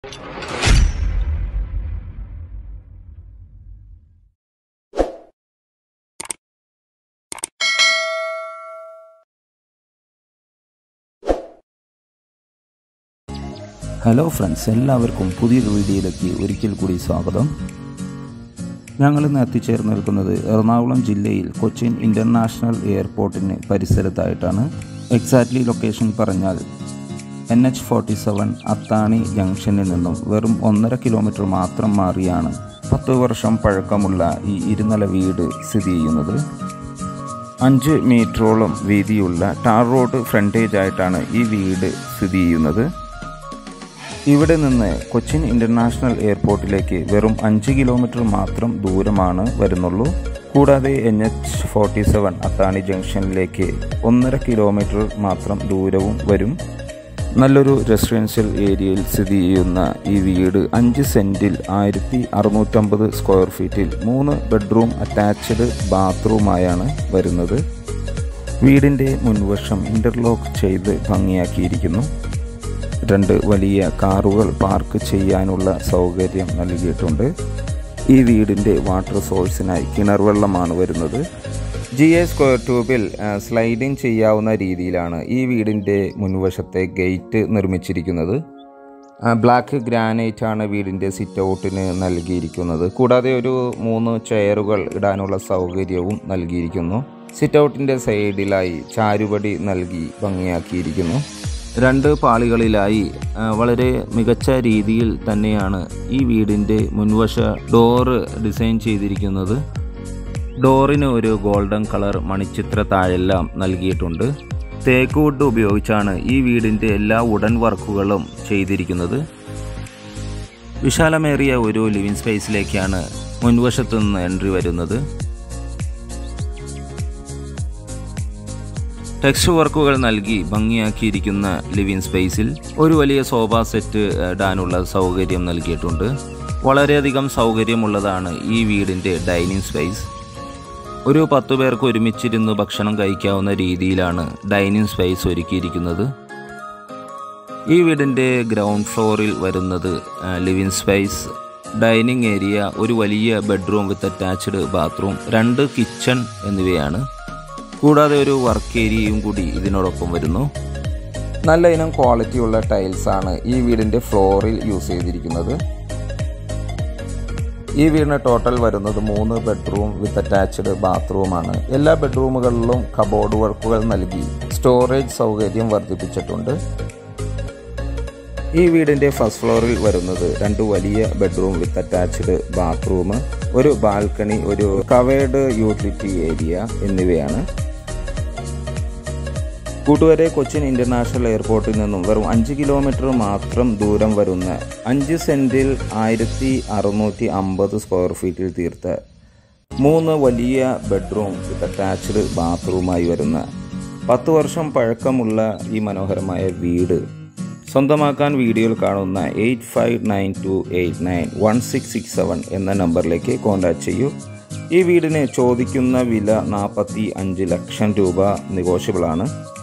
hello friends എല്ലാവർക്കും പുതിയൊരു വീഡിയോയിലേക്ക് ഒരിക്കൽ കൂടി സ്വാഗതം ഞങ്ങളിന്ന് എത്തിച്ചേർന്ന് നിൽക്കുന്നത് എറണാകുളം ജില്ലയിൽ കൊച്ചിൻ ഇൻ്റർനാഷണൽ എയർപോർട്ടിന് പരിസരത്തായിട്ടാണ് എക്സാക്ട്ലി ലൊക്കേഷൻ പറഞ്ഞാൽ N H forty seven Athani ജംഗ്ഷനിൽ നിന്നും വെറും ഒന്നര കിലോമീറ്റർ മാത്രം മാറിയാണ് പത്ത് വർഷം പഴക്കമുള്ള ഈ ഇരുനില വീട് സ്ഥിതി ചെയ്യുന്നത് അഞ്ച് മീറ്ററോളം വീതിയുള്ള ടാർ റോഡ് ഫ്രണ്ടേജ് ആയിട്ടാണ് ഈ വീട് സ്ഥിതി ചെയ്യുന്നത് ഇവിടെ നിന്ന് കൊച്ചിൻ ഇൻ്റർനാഷണൽ എയർപോർട്ടിലേക്ക് വെറും അഞ്ച് കിലോമീറ്റർ മാത്രം ദൂരമാണ് വരുന്നുള്ളൂ കൂടാതെ N H forty seven Athani ജംഗ്ഷനിലേക്ക് ഒന്നര കിലോമീറ്റർ മാത്രം ദൂരവും വരും നല്ലൊരു റെസിഡൻഷ്യൽ ഏരിയയിൽ സ്ഥിതി ചെയ്യുന്ന ഈ വീട് അഞ്ച് സെൻറ്റിൽ ആയിരത്തി അറുന്നൂറ്റമ്പത് സ്ക്വയർ ഫീറ്റിൽ മൂന്ന് ബെഡ്റൂം അറ്റാച്ച്ഡ് ബാത്റൂമായാണ് വരുന്നത് വീടിൻ്റെ മുൻവശം ഇൻ്റർലോക്ക് ചെയ്ത് ഭംഗിയാക്കിയിരിക്കുന്നു രണ്ട് വലിയ കാറുകൾ പാർക്ക് ചെയ്യാനുള്ള സൗകര്യം നൽകിയിട്ടുണ്ട് ഈ വീടിൻ്റെ വാട്ടർ സോഴ്സിനായി കിണർ വെള്ളമാണ് വരുന്നത് ജി എ സ്ക്വയർ ട്യൂബിൽ ആ, സ്ലൈഡിംഗ് ചെയ്യാവുന്ന രീതിയിലാണ് ഈ വീടിൻ്റെ മുൻവശത്തെ ഗേറ്റ് നിർമ്മിച്ചിരിക്കുന്നത് ആ, ബ്ലാക്ക് ഗ്രാനൈറ്റ് ആണ് വീടിൻ്റെ സിറ്റ് ഔട്ടിന് നൽകിയിരിക്കുന്നത് കൂടാതെ ഒരു മൂന്ന് ചെയറുകൾ ഇടാനുള്ള സൗകര്യവും നൽകിയിരിക്കുന്നു സിറ്റ് ഔട്ടിൻ്റെ സൈഡിലായി ചാരുപടി നൽകി ഭംഗിയാക്കിയിരിക്കുന്നു രണ്ട് പാളികളിലായി ആ, വളരെ മികച്ച രീതിയിൽ തന്നെയാണ് ഈ വീടിൻ്റെ മുൻവശ ഡോറ് ഡിസൈൻ ചെയ്തിരിക്കുന്നത് ഡോറിന് ഒരു ഗോൾഡൻ കളർ മണിച്ചിത്ര താഴെല്ലാം നൽകിയിട്ടുണ്ട് തേക്ക് വുഡ് ഉപയോഗിച്ചാണ് ഈ വീടിൻ്റെ എല്ലാ വുഡൻ വർക്കുകളും ചെയ്തിരിക്കുന്നത് വിശാലമേറിയ ഒരു ലിവിംഗ് സ്പേസിലേക്കാണ് മുൻവശത്തു നിന്ന് എൻട്രി വരുന്നത് ടെക്സ്റ്റ് വർക്കുകൾ നൽകി ഭംഗിയാക്കിയിരിക്കുന്ന ലിവിംഗ് സ്പേസിൽ ഒരു വലിയ സോഫ സെറ്റ് ഇടാനുള്ള സൗകര്യം നൽകിയിട്ടുണ്ട് വളരെയധികം സൗകര്യമുള്ളതാണ് ഈ വീടിൻ്റെ ഡൈനിങ് സ്പേസ് ഒരു പത്തു പേർക്ക് ഒരുമിച്ചിരുന്ന് ഭക്ഷണം കഴിക്കാവുന്ന രീതിയിലാണ് ഡൈനിങ് സ്പേസ് ഒരുക്കിയിരിക്കുന്നത് ഈ വീടിൻ്റെ ഗ്രൗണ്ട് ഫ്ലോറിൽ വരുന്നത് ലിവിംഗ് സ്പേസ് ഡൈനിങ് ഏരിയ ഒരു വലിയ ബെഡ്റൂം വിത്ത് അറ്റാച്ച്ഡ് ബാത്റൂം രണ്ട് കിച്ചൺ എന്നിവയാണ് കൂടാതെ ഒരു വർക്ക് ഏരിയയും കൂടി ഇതിനോടൊപ്പം വരുന്നു നല്ല ഇനം ക്വാളിറ്റിയുള്ള ടൈൽസ് ആണ് ഈ വീടിൻ്റെ ഫ്ലോറിൽ യൂസ് ചെയ്തിരിക്കുന്നത് ഈ വീടിന് ടോട്ടൽ വരുന്നത് മൂന്ന് ബെഡ്റൂം വിത്ത് അറ്റാച്ച്ഡ് ബാത്റൂമാണ് എല്ലാ ബെഡ്റൂമുകളിലും കബോർഡ് വർക്കുകൾ നൽകി സ്റ്റോറേജ് സൗകര്യം വർദ്ധിപ്പിച്ചിട്ടുണ്ട് ഈ വീടിൻ്റെ ഫസ്റ്റ് ഫ്ലോറിൽ വരുന്നത് രണ്ട് വലിയ ബെഡ്റൂം വിത്ത് അറ്റാച്ച്ഡ് ബാത്റൂം ഒരു ബാൽക്കണി ഒരു കവേർഡ് യൂട്ടിലിറ്റി ഏരിയ എന്നിവയാണ് കൂട്ടുവരെ കൊച്ചിൻ ഇന്റർനാഷണൽ എയർപോർട്ടിൽ നിന്നും വെറും അഞ്ച് കിലോമീറ്റർ മാത്രം ദൂരം വരുന്ന അഞ്ച് സെന്റിൽ ആയിരത്തി അറുന്നൂറ്റി അമ്പത് സ്ക്വയർ ഫീറ്റിൽ തീർത്ത മൂന്ന് വലിയ ബെഡ്റൂം വിത്ത് അറ്റാച്ച്ഡ് ബാത്റൂമായി വരുന്ന പത്ത് വർഷം പഴക്കമുള്ള ഈ മനോഹരമായ വീട് സ്വന്തമാക്കാൻ വീഡിയോയിൽ കാണുന്ന eight five nine two eight nine one six six seven എന്ന നമ്പറിലേക്ക് കോൺടാക്റ്റ് ചെയ്യൂ ഈ വീടിന് ചോദിക്കുന്ന വില നാൽപ്പത്തി അഞ്ച് ലക്ഷം രൂപ നെഗോഷ്യബിളാണ്